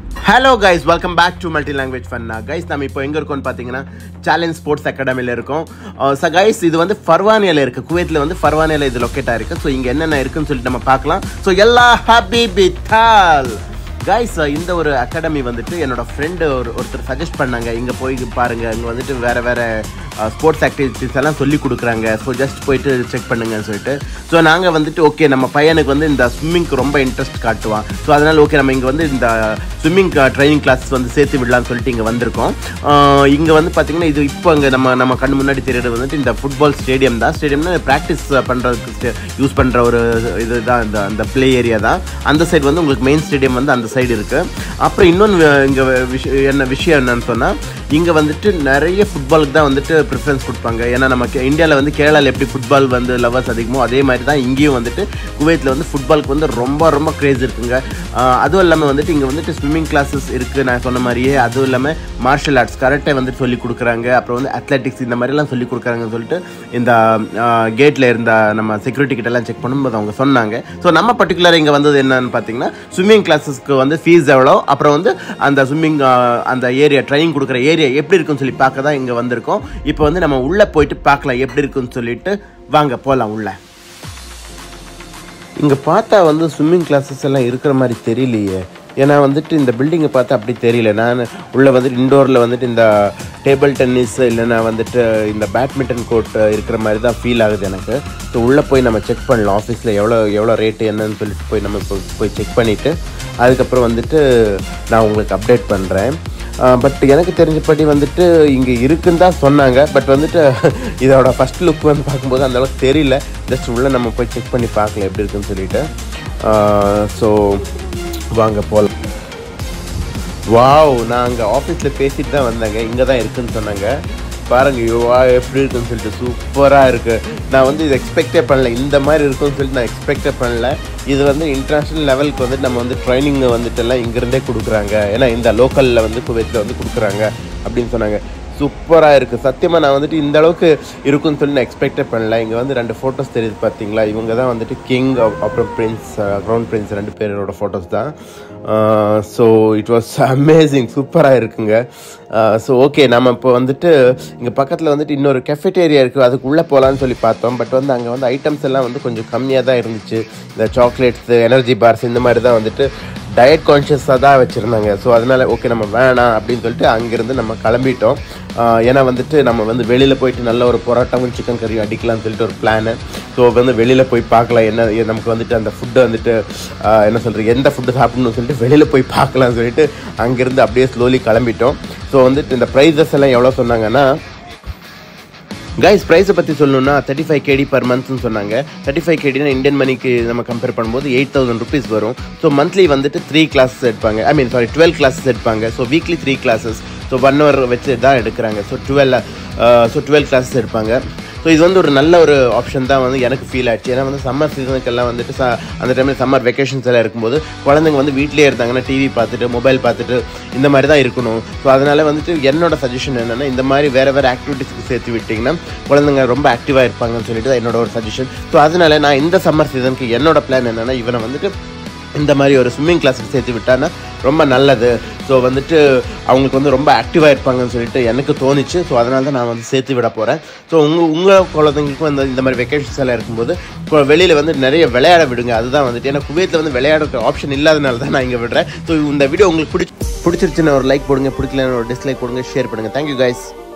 hello guys welcome back to multi language ஃபன்னா guys நம்ம இப்போ எங்கே இருக்கோம்னு பார்த்தீங்கன்னா சேலஞ்ச் ஸ்போர்ட்ஸ் அகாடமியில் இருக்கோம் ஸோ கைஸ் இது வந்து ஃபர்வானியாவில் இருக்குது குவைத்தில் வந்து ஃபர்வானியாவில் இது லொக்கேட் ஆயிருக்கு ஸோ இங்கே என்னென்ன இருக்குன்னு சொல்லிட்டு நம்ம பார்க்கலாம் ஸோ எல்லா ஹாப்பி பித்தால் கைஸ் இந்த ஒரு அகாடமி வந்துட்டு என்னோட ஃப்ரெண்டு ஒரு ஒருத்தர் சஜஸ்ட் பண்ணாங்க இங்கே போய் பாருங்க இங்கே வந்துட்டு வேறு வேறு ஸ்போர்ட்ஸ் ஆக்டிவிட்டீஸ் எல்லாம் சொல்லி கொடுக்குறாங்க ஸோ ஜஸ்ட் போயிட்டு செக் பண்ணுங்கன்னு சொல்லிட்டு ஸோ நாங்கள் வந்துட்டு ஓகே நம்ம பையனுக்கு வந்து இந்த ஸ்விம்மிங்க்கு ரொம்ப இன்ட்ரெஸ்ட் காட்டுவான் ஸோ அதனால் ஓகே நம்ம இங்கே வந்து இந்த ஸ்விம்மிங் ட்ரைனிங் கிளாஸ் வந்து சேர்த்து விடலாம்னு சொல்லிட்டு இங்கே வந்திருக்கோம் இங்கே வந்து பார்த்தீங்கன்னா இது இப்போ அங்கே நம்ம நம்ம கண்ணு முன்னாடி தெரியறது வந்துட்டு இந்த ஃபுட்பால் ஸ்டேடியம் தான் ஸ்டேடியம்னா ப்ராக்டிஸ் பண்ணுறதுக்கு யூஸ் பண்ணுற ஒரு இதுதான் இந்த அந்த ப்ளே ஏரியா தான் அந்த சைடு வந்து உங்களுக்கு மெயின் ஸ்டேடியம் வந்து அந்த சைடு இருக்குது அப்புறம் இன்னொன்று இங்கே விஷயம் என்ன விஷயம் என்னன்னு சொன்னால் இங்கே வந்துட்டு நிறைய ஃபுட்பாலுக்கு தான் வந்துட்டு ப்ரிஃபரன்ஸ் கொடுப்பாங்க ஏன்னா நமக்கு இந்தியாவில் வந்து கேரளாவில் எப்படி ஃபுட்பால் வந்து லவர்ஸ் அதிகமோ அதே மாதிரி தான் இங்கேயும் வந்துட்டு குவைத்தில் வந்து ஃபுட்பாலுக்கு வந்து ரொம்ப ரொம்ப க்ரேஸ் இருக்குங்க ஆஹ் அதுவும் இல்லாமல் வந்துட்டு இங்கே வந்துட்டு ஸ்விம்மிங் கிளாஸஸ் இருக்குது நான் சொன்ன மாதிரியே அதுவும் இல்லாமல் மார்ஷல் ஆர்ட்ஸ் கரெக்டாக வந்துட்டு சொல்லி கொடுக்குறாங்க அப்புறம் வந்து அத்லெட்டிக்ஸ் இந்த மாதிரிலாம் சொல்லி கொடுக்குறாங்கன்னு சொல்லிட்டு இந்த கேட்டில் இருந்த நம்ம செக்யூரிட்டி கிட்ட எல்லாம் செக் பண்ணும்போது அவங்க சொன்னாங்க ஸோ நம்ம பர்டிகுலர் இங்கே வந்தது என்னன்னு பார்த்தீங்கன்னா ஸ்விம்மிங் கிளாஸஸ்க்கு வந்து ஃபீஸ் எவ்வளோ அப்புறம் வந்து அந்த ஸ்விம்மிங் அந்த ஏரியா ட்ரைனிங் கொடுக்குற ஏரியா எப்படி இருக்குன்னு சொல்லி பார்க்க தான் இங்கே வந்திருக்கோம் இப்போ வந்து நம்ம உள்ளே போயிட்டு பார்க்கலாம் எப்படி இருக்குன்னு சொல்லிட்டு வாங்க போகலாம் உள்ள இங்கே பார்த்தா வந்து ஸ்விம்மிங் கிளாஸஸ் எல்லாம் இருக்கிற மாதிரி தெரியலையே ஏன்னா வந்துட்டு இந்த பில்டிங்கை பார்த்தா அப்படி தெரியல நான் உள்ளே வந்துட்டு இண்டோரில் வந்துட்டு இந்த டேபிள் டென்னிஸ் இல்லைன்னா வந்துட்டு இந்த பேட்மிண்டன் கோர்ட் இருக்கிற மாதிரி தான் ஃபீல் ஆகுது எனக்கு ஸோ உள்ளே போய் நம்ம செக் பண்ணலாம் ஆஃபீஸில் எவ்வளோ எவ்வளோ ரேட்டு என்னன்னு சொல்லிட்டு போய் நம்ம இப்போ போய் செக் பண்ணிவிட்டு அதுக்கப்புறம் வந்துட்டு நான் உங்களுக்கு அப்டேட் பண்ணுறேன் பட் எனக்கு தெரிஞ்சபடி வந்துட்டு இங்கே இருக்குன்னு தான் சொன்னாங்க பட் வந்துட்டு இதோட ஃபஸ்ட் லுக் வந்து பார்க்கும்போது அந்த அளவுக்கு தெரியல ஜஸ்ட் உள்ளே நம்ம போய் செக் பண்ணி பார்க்கலாம் எப்படி இருக்குன்னு சொல்லிட்டு ஸோ வாங்க போகலாம் வாவ் நான் அங்கே ஆஃபீஸில் பேசிட்டு தான் வந்தேங்க இங்கே தான் இருக்குன்னு சொன்னாங்க பாருங்க யோவா எப்படி இருக்குன்னு சொல்லிட்டு சூப்பராக இருக்குது நான் வந்து இது எக்ஸ்பெக்டே பண்ணல இந்த மாதிரி இருக்குன்னு சொல்லிட்டு நான் எக்ஸ்பெக்டே பண்ணல இது வந்து இன்டர்நேஷ்னல் லெவலுக்கு வந்துட்டு நம்ம வந்து ட்ரைனிங் வந்துட்டு எல்லாம் இங்கேருந்தே கொடுக்குறாங்க ஏன்னா இந்த லோக்கலில் வந்து குவைத்தில் வந்து கொடுக்குறாங்க அப்படின்னு சொன்னாங்க சூப்பராக இருக்குது சத்தியமாக நான் வந்துட்டு இந்த அளவுக்கு இருக்குன்னு சொல்லி நான் எக்ஸ்பெக்டே பண்ணல இங்கே வந்து ரெண்டு ஃபோட்டோஸ் தெரியுது பார்த்தீங்களா இவங்க தான் வந்துட்டு கிங் அப்புறம் பிரின்ஸ் க்ரௌன் பிரின்ஸ் ரெண்டு பேரோட ஃபோட்டோஸ் தான் ஸோ இட் வாஸ் அமேசிங் சூப்பராக இருக்குங்க ஸோ ஓகே நம்ம இப்போ வந்துட்டு இங்கே பக்கத்தில் வந்துட்டு இன்னொரு கெஃபெட்டேரியா இருக்குது அதுக்குள்ளே போகலான்னு சொல்லி பார்த்தோம் பட் வந்து அங்கே வந்து ஐட்டம்ஸ் எல்லாம் வந்து கொஞ்சம் கம்மியாக தான் இருந்துச்சு இந்த சாக்லேட்ஸு எனர்ஜி பார்ஸ் இந்த மாதிரி தான் வந்துட்டு டயட் கான்ஷியஸாக தான் வச்சுருந்தாங்க ஸோ அதனால் ஓகே நம்ம வேணாம் அப்படின்னு சொல்லிட்டு அங்கேருந்து நம்ம கிளம்பிட்டோம் ஏன்னா வந்துட்டு நம்ம வந்து வெளியில் போயிட்டு நல்ல ஒரு பரோட்டாவும் சிக்கன் கறியும் அடிக்கலாம்னு சொல்லிட்டு ஒரு பிளானு ஸோ வந்து வெளியில் போய் பார்க்கலாம் என்ன நமக்கு வந்துட்டு அந்த ஃபுட்டு வந்துட்டு என்ன சொல்கிறது எந்த ஃபுட்டு சாப்பிடணும்னு சொல்லிட்டு வெளியில் போய் பார்க்கலாம்னு சொல்லிட்டு அங்கேருந்து அப்படியே ஸ்லோலி கிளம்பிட்டோம் ஸோ வந்துட்டு இந்த ப்ரைஸஸ் எல்லாம் எவ்வளோ சொன்னாங்கன்னா கைஸ் ப்ரைஸை பற்றி சொல்லணும்னா தேர்ட்டி ஃபைவ் கேடி பர் மந்த்னு சொன்னாங்க தேர்ட்டி ஃபைவ் கேடினா இந்தியன் மணிக்கு நம்ம கம்பேர் பண்ணும்போது எயிட் தௌசண்ட் ருபீஸ் வரும் ஸோ மந்த்லி வந்துட்டு த்ரீ கிளாஸஸ் எடுப்பாங்க I mean sorry twelve classes எடுப்பாங்க so weekly three classes so one hour வச்சு தான் எடுக்கிறாங்க so twelve so twelve classes எடுப்பாங்க ஸோ இது வந்து ஒரு நல்ல ஒரு ஆப்ஷன் தான் வந்து எனக்கு ஃபீல் ஆச்சு ஏன்னா வந்து சம்மர் சீசனுக்கெல்லாம் வந்துட்டு ச அந்த டைமில் சம்மர் வெக்கேஷன்ஸ் எல்லாம் இருக்கும்போது குழந்தைங்க வந்து வீட்டிலே இருந்தாங்கன்னா டிவி பார்த்துட்டு மொபைல் பார்த்துட்டு இந்த மாதிரி தான் இருக்கணும் ஸோ அதனால் வந்துட்டு என்னோட சஜஷன் என்னென்னா இந்த மாதிரி வேறு வேறு ஆக்டிவிட்டீஸ்க்கு சேர்த்து விட்டிங்கன்னா குழந்தைங்க ரொம்ப ஆக்டிவாக இருப்பாங்கன்னு சொல்லிட்டு தான் என்னோட ஒரு சஜஷன் ஸோ அதனால் நான் இந்த சம்மர் சீசனுக்கு என்னோட பிளான் என்னென்னா இவனை வந்துட்டு இந்த மாதிரி ஒரு ஸ்விம்மிங் கிளாஸுக்கு சேர்த்து விட்டான்னா ரொம்ப நல்லது ஸோ வந்துட்டு அவங்களுக்கு வந்து ரொம்ப ஆக்டிவாக இருப்பாங்கன்னு சொல்லிட்டு எனக்கு தோணுச்சு ஸோ அதனால தான் நான் வந்து சேர்த்து விட போகிறேன் ஸோ உங்கள் உங்கள் குழந்தைங்களுக்கும் இந்த இந்த மாதிரி வெக்கேஷன்ஸ் எல்லாம் இருக்கும்போது வெளியில் வந்து நிறைய விளையாட விடுங்க அதுதான் வந்துட்டு ஏன்னா குவைத்தில் வந்து விளையாடுற ஆப்ஷன் இல்லாதனால தான் நான் இங்கே விடுறேன் ஸோ இந்த வீடியோ உங்களுக்கு பிடிச்சி பிடிச்சிருச்சுன்னு ஒரு லைக் போடுங்க பிடிக்கலன்னு ஒரு டிஸ்லைக் போடுங்க ஷேர் பண்ணுங்கள் தேங்க்யூ கைஸ்